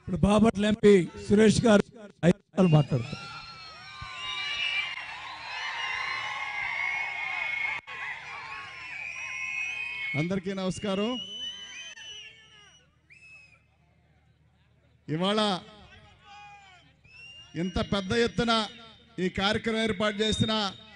ఇప్పుడు బాపట్ల ఎంపీ సురేష్ గారు ఐదు నిమిషాలు మాట్లాడతారు అందరికీ నమస్కారం ఇవాళ ఇంత పెద్ద ఎత్తున ఈ కార్యక్రమం ఏర్పాటు చేసిన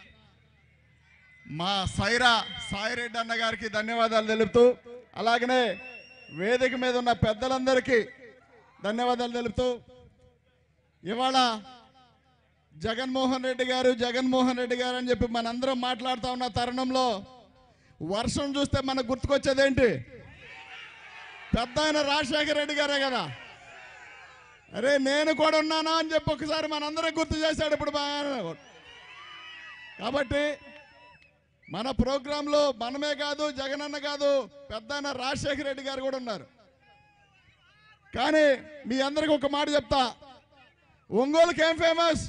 మా సైరా సాయిరెడ్డి అన్న గారికి ధన్యవాదాలు తెలుపుతూ అలాగనే వేదిక మీద ఉన్న పెద్దలందరికీ ధన్యవాదాలు తెలుపుతూ ఇవాళ జగన్మోహన్ రెడ్డి గారు జగన్మోహన్ రెడ్డి గారు అని చెప్పి మనందరం మాట్లాడుతూ ఉన్న తరుణంలో వర్షం చూస్తే మనకు గుర్తుకొచ్చేది ఏంటి పెద్ద ఆయన రాజశేఖర రెడ్డి గారే కదా అరే నేను కూడా ఉన్నానా అని చెప్పి ఒకసారి మనందరం గుర్తు చేశాడు ఇప్పుడు బాగా కాబట్టి మన ప్రోగ్రాంలో మనమే కాదు జగనన్న కాదు పెద్ద ఆయన రాజశేఖర రెడ్డి గారు కూడా ఉన్నారు కానీ మీ అందరికి ఒక మాట చెప్తా ఒంగోలుకి ఏం ఫేమస్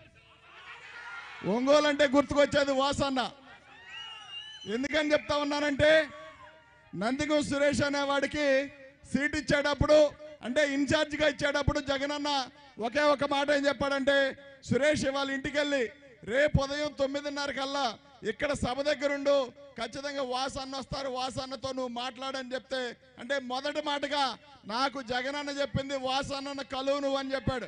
ఒంగోలు అంటే గుర్తుకొచ్చేది వాసన్న ఎందుకని చెప్తా ఉన్నానంటే నందిగం సురేష్ అనేవాడికి సీట్ ఇచ్చేటప్పుడు అంటే ఇన్ఛార్జిగా ఇచ్చేటప్పుడు జగనన్న ఒకే ఒక మాట ఏం చెప్పాడంటే సురేష్ ఇవాళ ఇంటికి వెళ్ళి రేపు ఉదయం తొమ్మిదిన్నర కల్లా ఇక్కడ సభ దగ్గరుండు ఖచ్చితంగా వాసన్న వస్తారు వాసన్నతో నువ్వు మాట్లాడని చెప్తే అంటే మొదటి మాటగా నాకు జగనన్న చెప్పింది వాసన్న కలువు నువ్వు అని చెప్పాడు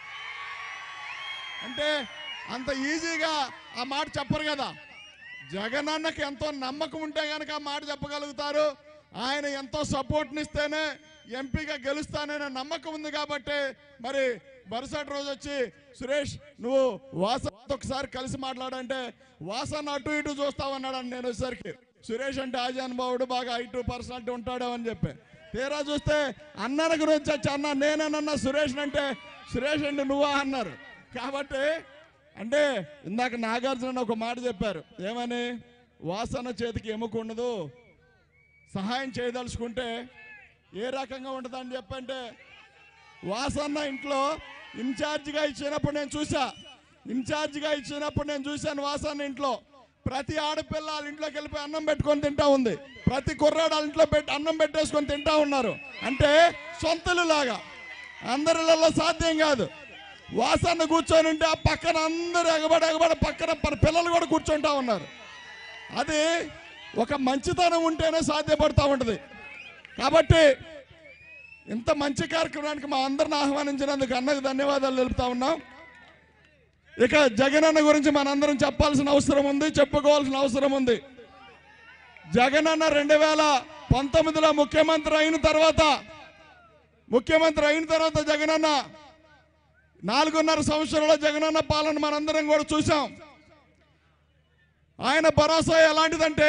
అంటే అంత ఈజీగా ఆ మాట చెప్పరు కదా జగనన్నకి ఎంతో నమ్మకం ఉంటే కనుక ఆ మాట చెప్పగలుగుతారు ఆయన ఎంతో సపోర్ట్నిస్తేనే ఎంపీగా గెలుస్తాననే నమ్మకం ఉంది కాబట్టి మరి మరుసటి రోజు వచ్చి సురేష్ నువ్వు వాసన్ ఒకసారి కలిసి మాట్లాడంటే వాసన్ అటు ఇటు చూస్తావన్నాడు నేను వచ్చేసరికి సురేష్ అంటే ఆజానుభావుడు బాగా ఐటు పర్సనాలిటీ ఉంటాడు అని చెప్పి తీరా చూస్తే అన్నన గురించి వచ్చి అన్న నేనన్నా సురేష్ అంటే సురేష్ అంటే నువ్వా అన్నారు కాబట్టి అంటే ఇందాక నాగార్జున ఒక మాట చెప్పారు ఏమని వాసన చేతికి ఎముక ఉండదు సహాయం చేయదలుచుకుంటే ఏ రకంగా ఉంటుందని చెప్పంటే వాసన్న ఇంట్లో ఇన్ఛార్జిగా ఇచ్చినప్పుడు నేను చూసా ఇన్ఛార్జిగా ఇచ్చినప్పుడు నేను చూశాను వాసన్న ఇంట్లో ప్రతి ఆడపిల్ల వాళ్ళ ఇంట్లోకి వెళ్ళిపోయి అన్నం పెట్టుకొని తింటా ఉంది ప్రతి కుర్రాడు వాళ్ళ ఇంట్లో పెట్టి అన్నం పెట్టేసుకొని తింటా ఉన్నారు అంటే సొంతలు లాగా అందరిలో సాధ్యం కాదు వాసన్న కూర్చొని ఉంటే ఆ పక్కన అందరూ ఎగబడి ఎగబడి పక్కన ప- పిల్లలు కూడా కూర్చుంటా ఉన్నారు అది ఒక మంచితనం ఉంటేనే సాధ్యపడతా ఉంటుంది కాబట్టి ఇంత మంచి కార్యక్రమానికి మా అందరిని ఆహ్వానించినందుకు అన్నకు ధన్యవాదాలు తెలుపుతా ఉన్నాం ఇక జగనన్న గురించి మనందరం చెప్పాల్సిన అవసరం ఉంది చెప్పుకోవాల్సిన అవసరం ఉంది జగనన్న రెండు వేల పంతొమ్మిదిలో ముఖ్యమంత్రి అయిన తర్వాత ముఖ్యమంత్రి అయిన తర్వాత జగనన్న నాలుగున్నర సంవత్సరాల జగనన్న పాలన మనందరం కూడా చూసాం ఆయన భరోసా ఎలాంటిదంటే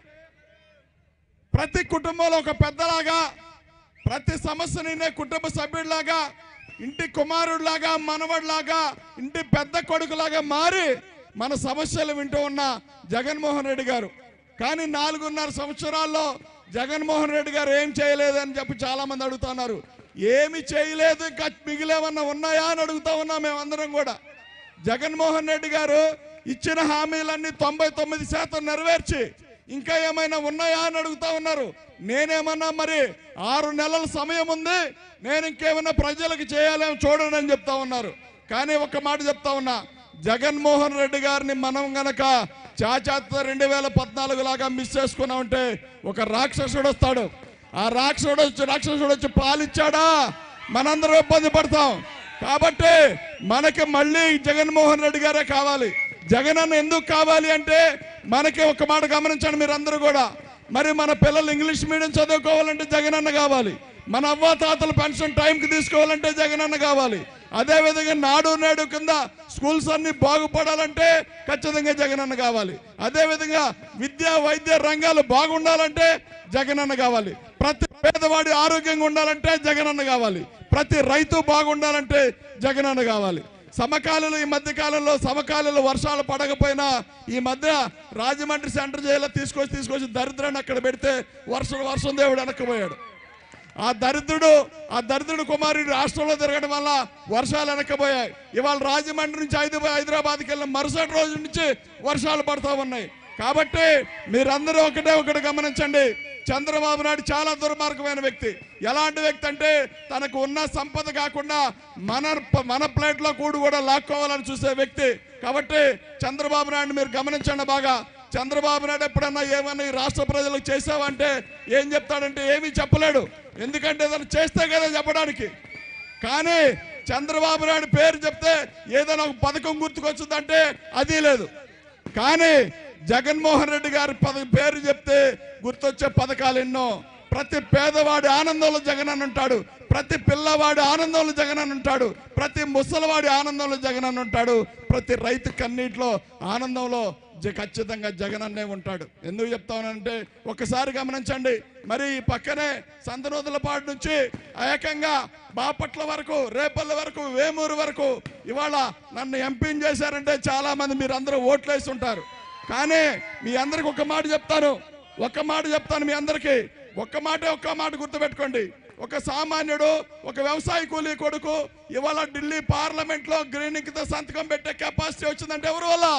ప్రతి కుటుంబంలో ఒక పెద్దలాగా ప్రతి సమస్యని కుటుంబ సభ్యుడిలాగా ఇంటి కుమారుడిలాగా మనవడిలాగా ఇంటి పెద్ద కొడుకులాగా మారి మన సమస్యలు వింటూ ఉన్న జగన్మోహన్ రెడ్డి గారు కానీ నాలుగున్నర సంవత్సరాల్లో జగన్మోహన్ రెడ్డి గారు ఏం చేయలేదని చెప్పి చాలా మంది అడుగుతున్నారు ఏమి చేయలేదు ఇంకా మిగిలేమన్నా ఉన్నాయా అని అడుగుతా ఉన్నాం మేమందరం కూడా జగన్మోహన్ రెడ్డి గారు ఇచ్చిన హామీలన్నీ తొంభై తొమ్మిది శాతం నెరవేర్చి ఇంకా ఏమైనా ఉన్నాయా అని అడుగుతా ఉన్నారు నేనేమన్నా మరి ఆరు నెలల సమయం ఉంది నేను ఇంకేమైనా ప్రజలకు చేయాలేమో చూడండి అని చెప్తా ఉన్నారు కానీ ఒక మాట చెప్తా ఉన్నా జగన్మోహన్ రెడ్డి గారిని మనం గనక చాచాత రెండు వేల పద్నాలుగు లాగా మిస్ చేసుకున్నామంటే ఒక రాక్షసుడు వస్తాడు ఆ రాక్షసుడు వచ్చి రాక్షసుడు వచ్చి పాలిచ్చాడా మనందరం ఇబ్బంది పడతాం కాబట్టి మనకి మళ్ళీ జగన్మోహన్ రెడ్డి గారే కావాలి జగన్ అన్న ఎందుకు కావాలి అంటే మనకి ఒక మాట గమనించండి మీరు అందరూ కూడా మరి మన పిల్లలు ఇంగ్లీష్ మీడియం చదువుకోవాలంటే జగన్ అన్న కావాలి మన అవ్వ తాతల పెన్షన్ టైంకి తీసుకోవాలంటే జగన్ అన్న కావాలి అదే విధంగా నాడు నేడు కింద స్కూల్స్ అన్ని బాగుపడాలంటే ఖచ్చితంగా జగన్ అన్న కావాలి అదే విధంగా విద్యా వైద్య రంగాలు బాగుండాలంటే జగన్ అన్న కావాలి ప్రతి పేదవాడి ఆరోగ్యంగా ఉండాలంటే జగన్ అన్న కావాలి ప్రతి రైతు బాగుండాలంటే జగన్ అన్న కావాలి సమకాలీన ఈ మధ్య కాలంలో సమకాలీన వర్షాలు పడకపోయినా ఈ మధ్య రాజమండ్రి సెంటర్ జైల్లో తీసుకొచ్చి తీసుకొచ్చి దరిద్రాన్ని అక్కడ పెడితే వర్షం వర్షం దేవుడు వెనక్కిపోయాడు ఆ దరిద్రుడు ఆ దరిద్రుడు కుమారుడు రాష్ట్రంలో తిరగడం వల్ల వర్షాలు వెనక్కిపోయాయి ఇవాళ రాజమండ్రి నుంచి హైదరాబాద్ హైదరాబాద్కి వెళ్ళిన మరుసటి రోజు నుంచి వర్షాలు పడతా ఉన్నాయి కాబట్టి మీరందరూ ఒకటే ఒకటి గమనించండి చంద్రబాబు నాయుడు చాలా దుర్మార్గమైన వ్యక్తి ఎలాంటి వ్యక్తి అంటే తనకు ఉన్న సంపద కాకుండా మన మన ప్లేట్ లో కూడు కూడా లాక్కోవాలని చూసే వ్యక్తి కాబట్టి చంద్రబాబు నాయుడు మీరు గమనించండి బాగా చంద్రబాబు నాయుడు ఎప్పుడన్నా ఏమన్నా ఈ రాష్ట్ర ప్రజలకు చేసావంటే ఏం చెప్తాడంటే ఏమీ చెప్పలేడు ఎందుకంటే ఏదైనా చేస్తే కదా చెప్పడానికి కానీ చంద్రబాబు నాయుడు పేరు చెప్తే ఏదైనా ఒక పథకం గుర్తుకొచ్చిందంటే అది లేదు కానీ జగన్మోహన్ రెడ్డి గారి పద పేరు చెప్తే గుర్తొచ్చే పథకాలు ఎన్నో ప్రతి పేదవాడి ఆనందంలో జగన్ అని ఉంటాడు ప్రతి పిల్లవాడి ఆనందంలో జగన్ అని ఉంటాడు ప్రతి ముసలివాడి ఆనందంలో జగన్ అని ఉంటాడు ప్రతి రైతు కన్నీటిలో ఆనందంలో జ- ఖచ్చితంగా జగన్ అన్నే ఉంటాడు ఎందుకు చెప్తానంటే ఒకసారి గమనించండి మరి ఈ పక్కనే సంతనూతలపాటు నుంచి ఏకంగా బాపట్ల వరకు రేపల్ల వరకు వేమూరు వరకు ఇవాళ నన్ను ఎంపీని చేశారంటే చాలా మంది మీరు అందరూ ఓట్లేసి ఉంటారు కానీ మీ అందరికి ఒక మాట చెప్తాను ఒక్క మాట చెప్తాను మీ అందరికీ ఒక్క మాట ఒక్క మాట గుర్తుపెట్టుకోండి ఒక సామాన్యుడు ఒక వ్యవసాయ కూలీ కొడుకు ఇవాళ ఢిల్లీ పార్లమెంట్ లో గ్రీనింగ్ తో సంతకం పెట్టే కెపాసిటీ వచ్చిందంటే ఎవరి వల్ల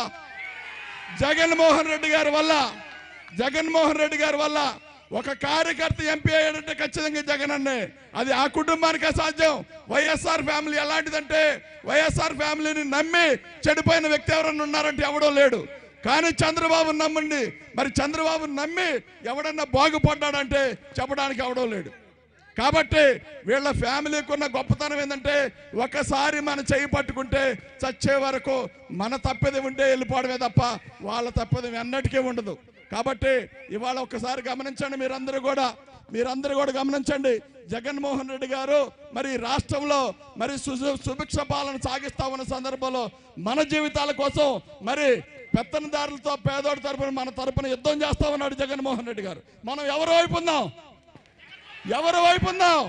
జగన్మోహన్ రెడ్డి గారి వల్ల జగన్మోహన్ రెడ్డి గారి వల్ల ఒక కార్యకర్త ఎంపీ అయ్యాడంటే ఖచ్చితంగా జగన్ అన్నే అది ఆ కుటుంబానికి అసాధ్యం వైఎస్ఆర్ ఫ్యామిలీ ఎలాంటిదంటే వైఎస్ఆర్ ఫ్యామిలీని నమ్మి చెడిపోయిన వ్యక్తి ఎవరన్నా ఉన్నారంటే ఎవడో లేడు కానీ చంద్రబాబు నమ్మండి మరి చంద్రబాబు నమ్మి ఎవడన్నా బాగుపడ్డాడంటే చెప్పడానికి ఎవడో లేడు కాబట్టి వీళ్ళ ఫ్యామిలీకి ఉన్న గొప్పతనం ఏంటంటే ఒకసారి మన చేయి పట్టుకుంటే చచ్చే వరకు మన తప్పెది ఉంటే వెళ్ళిపోవడమే తప్ప వాళ్ళ తప్పెది ఎన్నటికీ ఉండదు కాబట్టి ఇవాళ ఒకసారి గమనించండి మీరందరూ కూడా మీరందరూ కూడా గమనించండి జగన్మోహన్ రెడ్డి గారు మరి ఈ రాష్ట్రంలో మరి సు- సుభిక్ష పాలన సాగిస్తా ఉన్న సందర్భంలో మన జీవితాల కోసం మరి పెత్తనదారులతో పేదోడి తరపున మన తరపున యుద్ధం చేస్తా ఉన్నాడు జగన్మోహన్ రెడ్డి గారు మనం ఎవరు వైపు ఉందాం ఎవరు వైపు ఉందాం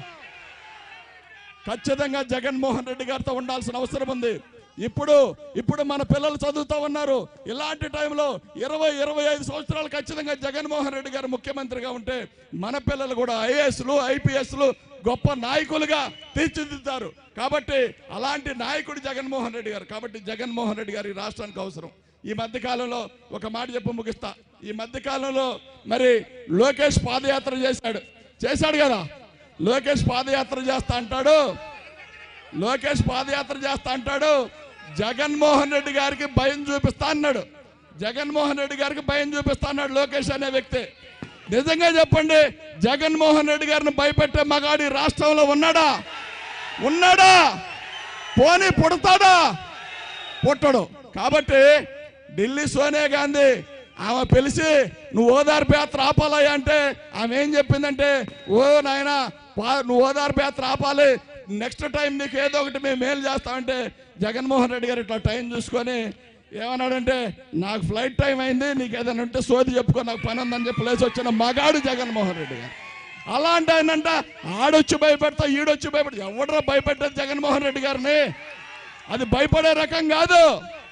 ఖచ్చితంగా జగన్మోహన్ రెడ్డి గారితో ఉండాల్సిన అవసరం ఉంది ఇప్పుడు ఇప్పుడు మన పిల్లలు చదువుతూ ఉన్నారు ఇలాంటి టైంలో ఇరవై ఇరవై ఐదు సంవత్సరాలు ఖచ్చితంగా జగన్మోహన్ రెడ్డి గారు ముఖ్యమంత్రిగా ఉంటే మన పిల్లలు కూడా ఐఏఎస్లు ఐపీఎస్లు గొప్ప నాయకులుగా తీర్చిదిద్దారు కాబట్టి అలాంటి నాయకుడు జగన్మోహన్ రెడ్డి గారు కాబట్టి జగన్మోహన్ రెడ్డి గారు ఈ రాష్ట్రానికి అవసరం ఈ మధ్య కాలంలో ఒక మాట చెప్పు ముగిస్తా ఈ మధ్య కాలంలో మరి లోకేష్ పాదయాత్ర చేశాడు చేశాడు కదా లోకేష్ పాదయాత్ర చేస్తా అంటాడు లోకేష్ పాదయాత్ర చేస్తా అంటాడు జగన్మోహన్ రెడ్డి గారికి భయం చూపిస్తా అన్నాడు జగన్మోహన్ రెడ్డి గారికి భయం చూపిస్తా అన్నాడు లోకేష్ అనే వ్యక్తి నిజంగా చెప్పండి జగన్మోహన్ రెడ్డి గారిని భయపెట్టే మగాడి రాష్ట్రంలో ఉన్నాడా ఉన్నాడా పోనీ పుడతాడా పుట్టడు కాబట్టి ఢిల్లీ సోనియా గాంధీ ఆమె పిలిచి నువ్వు ఓదార్పు యాత్ర ఆపాలయ్యా అంటే ఆమె ఏం చెప్పిందంటే ఓ నాయన నువ్వు ఓదార్పు యాత్ర ఆపాలి నెక్స్ట్ టైం నీకు ఏదో ఒకటి మేము మేలు చేస్తామంటే జగన్మోహన్ రెడ్డి గారు ఇట్లా టైం చూసుకొని ఏమన్నాడంటే నాకు ఫ్లైట్ టైం అయింది నీకు ఏదైనా ఉంటే సోది చెప్పుకో నాకు పని ఉందని చెప్పి లేచి వచ్చిన మగాడు జగన్మోహన్ రెడ్డి గారు అలాంటి ఆయనంట ఆడొచ్చి భయపెడతా ఈడొచ్చి భయపెడతా ఎవడరా భయపెట్టేది జగన్మోహన్ రెడ్డి గారిని అది భయపడే రకం కాదు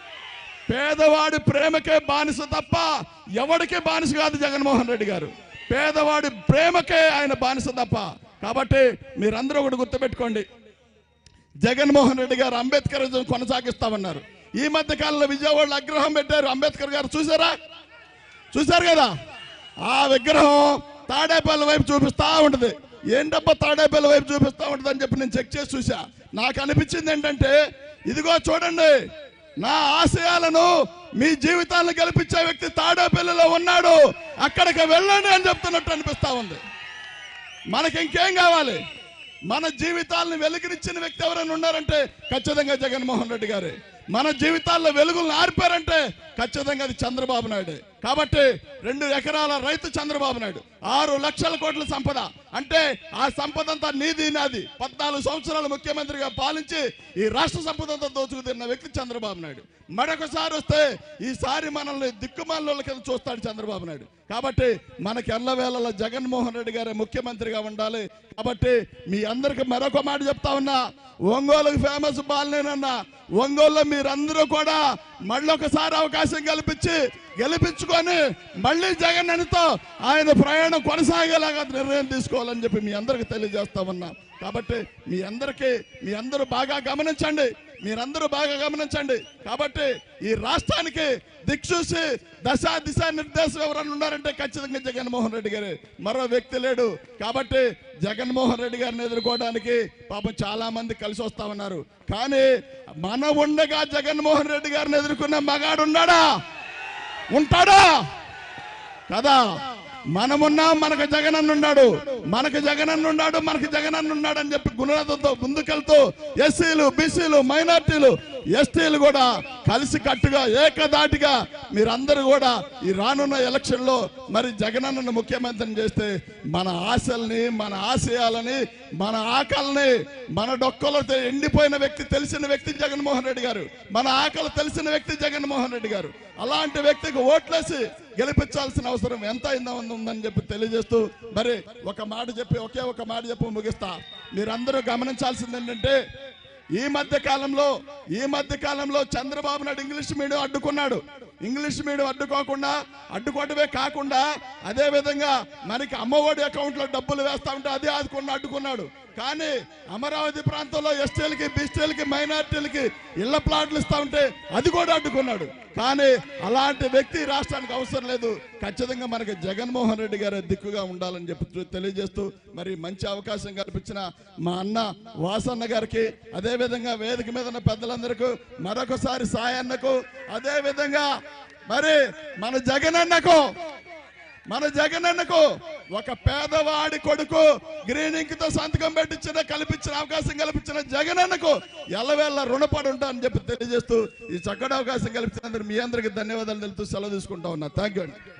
పేదవాడి ప్రేమకే బానిస తప్ప ఎవడికే బానిస కాదు జగన్మోహన్ రెడ్డి గారు పేదవాడి ప్రేమకే ఆయన బానిస తప్ప కాబట్టి మీరందరూ ఒకటి గుర్తుపెట్టుకోండి జగన్మోహన్ రెడ్డి గారు అంబేద్కర్ కొనసాగిస్తామన్నారు ఈ మధ్య కాలంలో విజయవాడలో అగ్రహం పెట్టారు అంబేద్కర్ గారు చూసారా చూశారు కదా ఆ విగ్రహం తాడేపల్లి వైపు చూపిస్తా ఉంటుంది ఏంటబ్బా తాడేపల్లి వైపు చూపిస్తా ఉంటుంది అని చెప్పి నేను చెక్ చేసి చూసా నాకు అనిపించింది ఏంటంటే ఇదిగో చూడండి నా ఆశయాలను మీ జీవితాలను గెలిపించే వ్యక్తి తాడేపల్లిలో ఉన్నాడు అక్కడికి వెళ్ళండి అని చెప్తున్నట్టు అనిపిస్తా ఉంది మనకి ఇంకేం కావాలి మన జీవితాలను వెలుగునిచ్చిన వ్యక్తి ఎవరైనా ఉన్నారంటే ఖచ్చితంగా జగన్మోహన్ రెడ్డి గారే మన జీవితాల్లో వెలుగులను ఆర్పారంటే ఖచ్చితంగా అది చంద్రబాబు నాయుడు కాబట్టి రెండు ఎకరాల రైతు చంద్రబాబు నాయుడు ఆరు లక్షల కోట్ల సంపద అంటే ఆ సంపద అంతా నీది నాది పద్నాలుగు సంవత్సరాలు ముఖ్యమంత్రిగా పాలించి ఈ రాష్ట్ర సంపద అంతా దోచుకు తిన్న వ్యక్తి చంద్రబాబు నాయుడు మరొకసారి వస్తే ఈసారి మనల్ని దిక్కుమాల కింద చూస్తాడు చంద్రబాబు నాయుడు కాబట్టి మనకి ఎల్లవేళలో జగన్మోహన్ రెడ్డి గారే ముఖ్యమంత్రిగా ఉండాలి కాబట్టి మీ అందరికి మరొక మాట చెప్తా ఉన్నా ఒంగోలుకు ఫేమస్ బాలనేనన్నా ఒంగోలులో మీరందరూ కూడా మళ్ళీ ఒకసారి అవకాశం కల్పించి గెలిపించుకొని మళ్ళీ జగన్ అనితో ఆయన ప్రయాణం కొనసాగేలాగా నిర్ణయం తీసుకోవాలని చెప్పి మీ అందరికి తెలియజేస్తా ఉన్నా కాబట్టి మీ అందరికీ మీ అందరూ బాగా గమనించండి మీరందరూ బాగా గమనించండి కాబట్టి ఈ రాష్ట్రానికి దిక్సూసి దశ దిశ నిర్దేశం ఎవరైనా ఉన్నారంటే ఖచ్చితంగా జగన్మోహన్ రెడ్డి గారు మరో వ్యక్తి లేడు కాబట్టి జగన్మోహన్ రెడ్డి గారిని ఎదుర్కోవడానికి పాపం చాలా మంది కలిసి వస్తా ఉన్నారు కానీ మన ఉండగా జగన్మోహన్ రెడ్డి గారిని ఎదుర్కొన్న మగాడు ఉన్నాడా ఉంటాడా కదా మనమున్నాం మనకు జగనన్న ఉన్నాడు మనకు జగనన్న ఉన్నాడు మనకు జగనన్న ఉన్నాడు అని చెప్పి గుణాలతో ముందుకెళ్తూ ఎస్సీలు బీసీలు మైనార్టీలు ఎస్టీలు కూడా కలిసి కట్టుగా ఏకదాటిగా మీరందరూ కూడా ఈ రానున్న ఎలక్షన్ లో మరి జగనన్నను ముఖ్యమంత్రిని చేస్తే మన ఆశల్ని మన ఆశయాలని మన ఆకలిని మన డొక్కలో తె- ఎండిపోయిన వ్యక్తి తెలిసిన వ్యక్తి జగన్మోహన్ రెడ్డి గారు మన ఆకలి తెలిసిన వ్యక్తి జగన్మోహన్ రెడ్డి గారు అలాంటి వ్యక్తికి ఓట్లేసి గెలిపించాల్సిన అవసరం ఎంత అయిందో ఉందని చెప్పి తెలియజేస్తూ మరి ఒక మాట చెప్పి ఒకే ఒక మాట చెప్పి ముగిస్తా మీరందరూ గమనించాల్సింది ఏంటంటే ఈ మధ్య కాలంలో ఈ మధ్య కాలంలో చంద్రబాబు నాయుడు ఇంగ్లీష్ మీడియం అడ్డుకున్నాడు ఇంగ్లీష్ మీడియం అడ్డుకోకుండా అడ్డుకోవడమే కాకుండా అదే విధంగా మనకి అమ్మఒడి అకౌంట్ లో డబ్బులు వేస్తా ఉంటే అదే ఆదుకున్న అడ్డుకున్నాడు కానీ అమరావతి ప్రాంతంలో ఎస్టీలకి బీసీలకి మైనార్టీలకి ఇళ్ల ప్లాట్లు ఇస్తా ఉంటే అది కూడా అడ్డుకున్నాడు కానీ అలాంటి వ్యక్తి ఈ రాష్ట్రానికి అవసరం లేదు ఖచ్చితంగా మనకి జగన్మోహన్ రెడ్డి గారు దిక్కుగా ఉండాలని చెప్పి తెలియజేస్తూ మరి మంచి అవకాశం కల్పించిన మా అన్న వాసన్న గారికి అదే విధంగా వేదిక మీద ఉన్న పెద్దలందరికీ మరొకసారి సాయన్నకు అదే విధంగా మరి మన జగనన్నకు మన జగనన్నకు ఒక పేదవాడి కొడుకు గ్రీన్ ఇంక్ తో సంతకం పెట్టించిన కల్పించిన అవకాశం కల్పించిన జగనన్నకు ఎల్లవేళ్ళ రుణపడి ఉంటానని చెప్పి తెలియజేస్తూ ఈ చక్కటి అవకాశం కల్పించినందుకు మీ అందరికి ధన్యవాదాలు తెలుపుతూ సెలవు తీసుకుంటా ఉన్నా థ్యాంక్ యూ